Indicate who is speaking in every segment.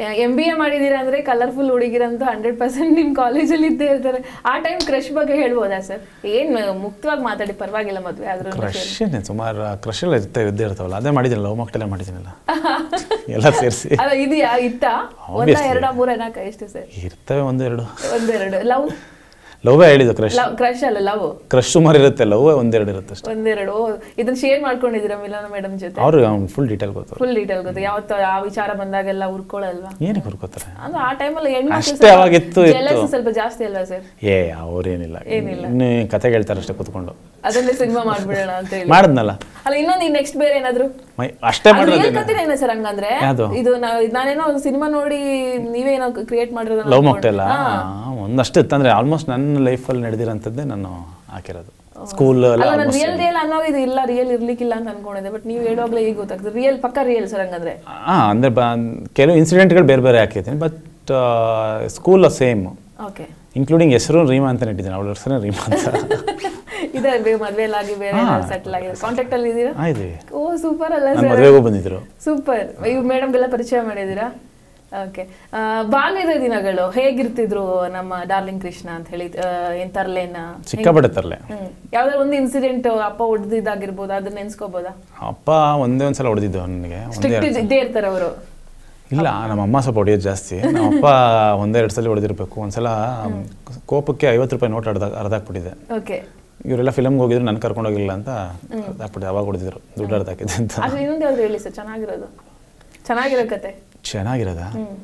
Speaker 1: M B A ಮಾಡಿದೀರಾ ಅಂದ್ರೆ colourful ಹುಡುಗಿರಂತೂ hundred percent ನಿಮ್ ಕಾಲೇಜಲ್ಲಿ ಇದ್ದೇ ಇರ್ತಾರೆ ಆ ಟೈಮ್ ಕ್ರಶ್ ಬಗ್ಗೆ ಹೇಳ್ಬೋದಾ ಸರ್ ಏನ್ ಮುಕ್ತವಾಗಿ ಮಾತಾಡಿ ಪರವಾಗಿಲ್ಲ ಮದ್ವೆ ಆದ್ರೂ
Speaker 2: ಕ್ರಶ್ ಏನೇ ಸುಮಾರು ಕ್ರಶ್ ಎಲ್ಲ ಇರ್ತವೆ ಇದ್ದೇ ಇರ್ತಾವಲ್ಲ ಅದೇ ಮಾಡಿದ್ದೀನಲ್ಲ ಲವ್ ಮಕ್ಕಳೆಲ್ಲ ಮಾಡಿದ್ದೀನಲ್ಲ ಎಲ್ಲ ಸೇರಿಸಿ
Speaker 1: ಅಲ್ಲ ಇದೆಯಾ ಇತ್ತ ಒಂದ
Speaker 2: Obviously.
Speaker 1: ಎರಡ ಮೂರ ನಾಲ್ಕ ಎಷ್ಟು ಸರ್
Speaker 2: ಇರ್ತವೆ ಒಂದು ಎರಡು
Speaker 1: ಒಂದೆರಡು ಲವ್
Speaker 2: ಲವ್ವೇ ಹೇಳಿದ್ದು ಕ್ರಶ್
Speaker 1: ಲವ್ ಕ್ರಶ್ ಅಲ್ಲ ಲವ್
Speaker 2: ಕ್ರಶ್ ಸುಮಾರು ಇರುತ್ತೆ ಲವ್ ಒಂದೆರಡು ಇರುತ್ತೆ ಅಷ್ಟೇ
Speaker 1: ಒಂದೆರಡು ಓ, ಇದನ್ನ ಶೇರ್ ಮಾಡ್ಕೊಂಡಿದ್ದೀರಾ ಮಿಲನ ಮೇಡಮ್ ಜೊತೆ
Speaker 2: ಅವ್ರು ಅವ್ನು ಫುಲ್ ಡೀಟೇಲ್ ಗೊತ್ತು
Speaker 1: ಫುಲ್ ಡೀಟೇಲ್ ಗೊತ್ತು ಯಾವತ್ತು ಆ ವಿಚಾರ ಬಂದಾಗೆಲ್ಲ ಉರ್ಕೊಳ್ಳಲ್ವಾ
Speaker 2: ಏನಕ್ಕೆ ಹುರ್ಕೋತಾರೆ
Speaker 1: ಅಂದ್ರೆ ಆ ಟೈಮಲ್ಲಿ
Speaker 2: ಅಷ್ಟೇ ಅವಾಗಿತ್ತು, ಇತ್ತು.
Speaker 1: ಸ್ವಲ್ಪ ಜಾಸ್ತಿ ಅಲ್ವಾ ಸರ್
Speaker 2: ಏ ಅವ್ರೇನಿಲ್ಲ ಇನ್ನು ಕತೆ ಹೇಳ್ತಾರೆ ಅಷ್ಟೇ ಕೂತ್ಕೊಂಡು
Speaker 1: ಅದನ್ನೇ ಸಿನಿಮಾ ಮಾಡ್ಬಿಡೋಣ ಅಂತ ಹೇಳಿ
Speaker 2: ಮಾಡಿದ್ನಲ್ಲ
Speaker 1: ಅಲ್ಲ ಇನ್ನೊಂದು ನೆಕ್ಸ್ಟ್ ಬೇರೆ ಏನಾದ್ರು
Speaker 2: ಮೈ ಅಷ್ಟೇ
Speaker 1: ಅದು real
Speaker 2: ಮಾಡಿರೋದೇನೆ
Speaker 1: ಕಥೆನೇನಾ ಸರ್ ಹಂಗಂದ್ರೆ
Speaker 2: ಯಾವ್ದು?
Speaker 1: ಇದು ನಾ- ನಾನೇನೋ ಒಂದು ಸಿನಿಮಾ ನೋಡಿ ನೀವೇನೋ ಕ್ರಿಯೇಟ್ ಮಾಡಿರೋದು
Speaker 2: ಲವ್ ಮೊಕ್ಟೆಲ್ಲ ಒಂದಷ್ಟು ಇತ್ತಂದ್ರೆ ಆಲ್ಮೋಸ್ಟ್ ನನ್ನ ಲೈಫಲ್ಲಿ ನಡೆದಿರೋಂಥದ್ದೇ ನಾನು ಹಾಕಿರೋದು ಸ್ಕೂಲ್ ಎಲ್ಲ
Speaker 1: ಅಲ್ಲ ನಾನು
Speaker 2: ಆಲ್ಮೋಸ್ಟ್
Speaker 1: ರಿಯಲ್ ರಿಯಲ್ ಅನ್ನೋ ಇದು ಇಲ್ಲ ರಿಯಲ್ ಇರ್ಲಿಕ್ಕಿಲ್ಲ ಅಂತ ಅನ್ಕೊಂಡಿದ್ದೆ ಬಟ್ ನೀವು ಹೇಳುವಾಗ್ಲೇ ಈಗ ಗೊತ್ತಾಗ್ತದೆ ರಿಯಲ್ ಪಕ್ಕ ರಿಯಲ್ ಸರ್ ಹಂಗಂದ್ರೆ
Speaker 2: ಹಾಂ ಅಂದರೆ ಬ ಕೆಲವು ಇನ್ಸಿಡೆಂಟ್ಗಳು ಬೇರೆ ಬೇರೆ ಹಾಕಿದ್ದೀನಿ but school same
Speaker 1: okay
Speaker 2: including ಹೆಸರು ರೀಮಾ ಅಂತ ಇಟ್ಟಿದ್ದೀನಿ ಅವಳ ಹೆಸರು ರೀಮಾ ಅಂತ
Speaker 1: ಇದೆ ಬೇಗ ಮದ್ವೆ ಎಲ್ಲ ಆಗಿ ಬೇರೆ ಸೆಟಲ್ ಆಗಿದೆ ಕಾಂಟ್ಯಾಕ್ಟ್ ಅಲ್ಲಿ ಇದೀರಾ
Speaker 2: ಆಯ್ತು
Speaker 1: ಓ ಸೂಪರ್ ಅಲ್ಲ
Speaker 2: ನನ್ನ
Speaker 1: ಸರ್
Speaker 2: ಮದುವೆಗೂ ಬಂದಿದ್ರು
Speaker 1: ಸೂಪರ್ ಇವ್ ಮೇಡಮ್ಗೆಲ್ಲ ಪರಿಚಯ ಮಾಡಿದ್ದೀರಾ ಓಕೆ ಬಾಲ್ಯದ ದಿನಗಳು ಹೇಗಿರ್ತಿದ್ರು ನಮ್ಮ ಡಾರ್ಲಿಂಗ್ ಕೃಷ್ಣ ಅಂತ ಹೇಳಿ ಆ, ಏನ್ ತರ್ಲೇನ
Speaker 2: ಸಿಕ್ಕಾಪಟ್ಟೆ ತರಲೆ
Speaker 1: ಹ್ಮ್ ಯಾವ್ದಾದ್ರು ಒಂದು ಇನ್ಸಿಡೆಂಟ್ ಅಪ್ಪ ಹೊಡೆದಿದ್ದಾಗಿರ್ಬೋದು ಅದನ್ನ ನೆನ್ಸ್ಕೋಬೋದಾ
Speaker 2: ಅಪ್ಪ ಒಂದೇ ಒಂದ್ಸಲ ಹೊಡೆದಿದ್ದು ನನಗೆ ಒಂದೇ
Speaker 1: ಸ್ಟ್ರಿಕ್ಟ್ ಇದ್ದೇ ಇರ್ತಾರೆ ಅವರು
Speaker 2: ಇಲ್ಲ ನಮ್ಮ ಅಮ್ಮ ಸ್ವಲ್ಪ ಹೊಡೆಯೋದು ಜಾಸ್ತಿ ನಮ್ಮ ಅಪ್ಪ ಒಂದೇ ಎರಡು ಸಲ ಹೊಡೆದಿರ್ಬೇಕು ಒಂದ್ಸಲ ಕೋಪಕ್ಕೆ ಐವತ್ತು ರೂಪಾಯಿ ನೋಟ್ ಅರ್ಧ ಅರ್ಧಾಕ್ಬಿಟ್ಟಿದೆ
Speaker 1: ಓಕೆ
Speaker 2: ಇವರೆಲ್ಲ ಫಿಲಮ್ಗೆ ಹೋಗಿದ್ರು ನಾನು ಕರ್ಕೊಂಡೋಗಿಲ್ಲ ಅಂತ ಅರ್ಧಾಕ್ಬಿಟ್ಟಿದೆ ಅವಾಗ ಹೊಡೆದಿದ್ರು ದುಡ್ಡು ಅರ್ಧಾಕಿದೆ ಅಂತ
Speaker 1: ಆದ್ರೆ ಇನ್ನೊಂದು ಯಾವ್ದು ಹೇಳಿ ಸರ್ ಚೆನ್ನಾಗಿರೋದು ಚೆನ್ನಾಗಿರೋ ಕತೆ
Speaker 2: ಚೆನ್ನಾಗಿರೋದಾ
Speaker 1: ಹ್ಮ್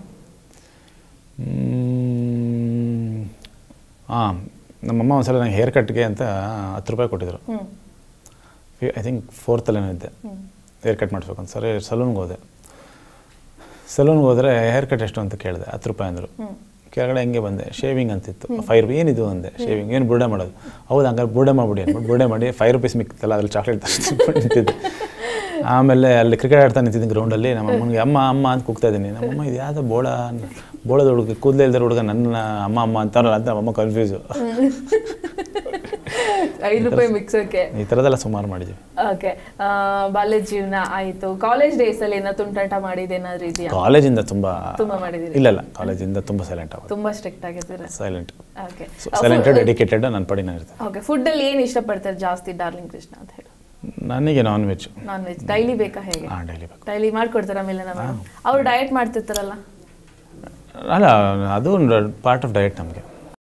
Speaker 2: ಹಾಂ ನಮ್ಮಮ್ಮ ಒಂದ್ಸಲ ನಂಗೆ ಹೇರ್ ಕಟ್ಗೆ ಅಂತ ಹತ್ತು ರೂಪಾಯಿ ಕೊಟ್ಟಿದ್ರು
Speaker 1: ಹ್ಮ್
Speaker 2: ಐ ಥಿಂಕ್ ಫೋರ್ತಲ್ಲೇ ಇದ್ದೆ ಹೇರ್ ಕಟ್ ಮಾಡಿಸ್ಬೇಕು ಅಂತ ಸರಿ ಸಲೂನ್ಗೆ ಹೋದೆ ಸಲೂನ್ಗೆ ಹೋದರೆ ಹೇರ್ ಕಟ್ ಎಷ್ಟು ಅಂತ ಕೇಳಿದೆ ಹತ್ತು ರೂಪಾಯಿ ಅಂದರು ಕೆಳಗಡೆ ಹೆಂಗೆ ಬಂದೆ ಶೇವಿಂಗ್ ಅಂತಿತ್ತು ಫೈವ್ ರುಪಿ ಏನಿದು ಅಂದೆ ಶೇವಿಂಗ್ ಏನು ಬುರ್ಡೆ ಮಾಡೋದು ಹೌದು ಹಂಗಾರೆ ಬುರ್ಡೆ ಮಾಡ್ಬಿಡಿ ಅಂದ್ಬಿಟ್ಟು ಬುರ್ಡೆ ಮಾಡಿ ಫೈವ್ ರುಪೀಸ್ ಮಿಕ್ತಲ್ಲ ಅದ್ರಲ್ಲಿ ಚಾಕ್ಲೇಟ್ ತರಿಸ್ಕೊಂಡು ನಿಂತಿದ್ದೆ ಆಮೇಲೆ ಅಲ್ಲಿ ಕ್ರಿಕೆಟ್ ಆಡ್ತಾ ನಿಂತಿದ್ದೀನಿ ಗ್ರೌಂಡಲ್ಲಿ ನಮ್ಮ ಅಮ್ಮನಿಗೆ ಅಮ್ಮ ಅಮ್ಮ ಅಂತ ಕೂಗ್ತಾ ಇದ್ದೀನಿ ನಮ್ಮಮ್ಮ ಇದು ಯಾವ್ದೋ ಬೋಳ ಬೋಳದ ಹುಡುಗ ಕೂದಲೇ ಇಲ್ದಿರೋ ಹುಡುಗ ನನ್ನ ಅಮ್ಮ ಅಮ್ಮ ಅಂತಾರಲ್ಲ ಅಂತ ನಮ್ಮಮ್ಮ ಕನ್ಫ್ಯೂಸು
Speaker 1: ಐದು ರೂಪಾಯಿ ಮಿಕ್ಸೋಕೆ
Speaker 2: ಈ ಥರದೆಲ್ಲ ಸುಮಾರು ಮಾಡಿದ್ವಿ
Speaker 1: ಓಕೆ ಬಾಲ್ಯ ಜೀವನ ಆಯ್ತು ಕಾಲೇಜ್ ಡೇಸ್ ಅಲ್ಲಿ ಏನೋ ತುಂಟಾಟ ಮಾಡಿದ ಏನಾದ್ರು ಇದೆಯಾ
Speaker 2: ಕಾಲೇಜಿಂದ ತುಂಬ
Speaker 1: ತುಂಬಾ ಮಾಡಿದಿರಿ
Speaker 2: ಇಲ್ಲ ಇಲ್ಲ ಕಾಲೇಜಿಂದ ತುಂಬ ಸೈಲೆಂಟ್ ಆಗೋದು
Speaker 1: ತುಂಬಾ ಸ್ಟ್ರಿಕ್ಟ್ ಆಗಿದ್ದೀರಾ
Speaker 2: ಸೈಲೆಂಟ್
Speaker 1: ಓಕೆ
Speaker 2: ಸೈಲೆಂಟೆಡ್ ಡೆಡಿಕೇಟೆಡ್ ನನ್ನ ಪಡಿ ನಾನು ಇರ್ತೇನೆ
Speaker 1: ಓಕೆ ಫುಡ್ ಅಲ್ಲಿ ಏನ್ ಇಷ್ಟಪಡ್ತಾರೆ ಜಾಸ್ತಿ ಡಾರ್ಲಿಂಗ್ ಕೃಷ್ಣ ಅಂತ ಹೇಳಿ
Speaker 2: ನನಗೆ non veg
Speaker 1: non veg daily ಬೇಕಾ ಹೇಗೆ
Speaker 2: ಹಾಂ ಡೈಲಿ ಬೇಕು
Speaker 1: ಡೈಲಿ ಮಾಡ್ಕೊಡ್ತಾರ ಆಮೇಲೆ ನಾವು ಅವ್ರು ಡಯಟ್ ಮಾಡ್ತಿರ್ತಾರಲ್ಲ
Speaker 2: ಅಲ್ಲ ಅದು ಪಾರ್ಟ್ ಆಫ್ ಡಯಟ್ ನಮಗೆ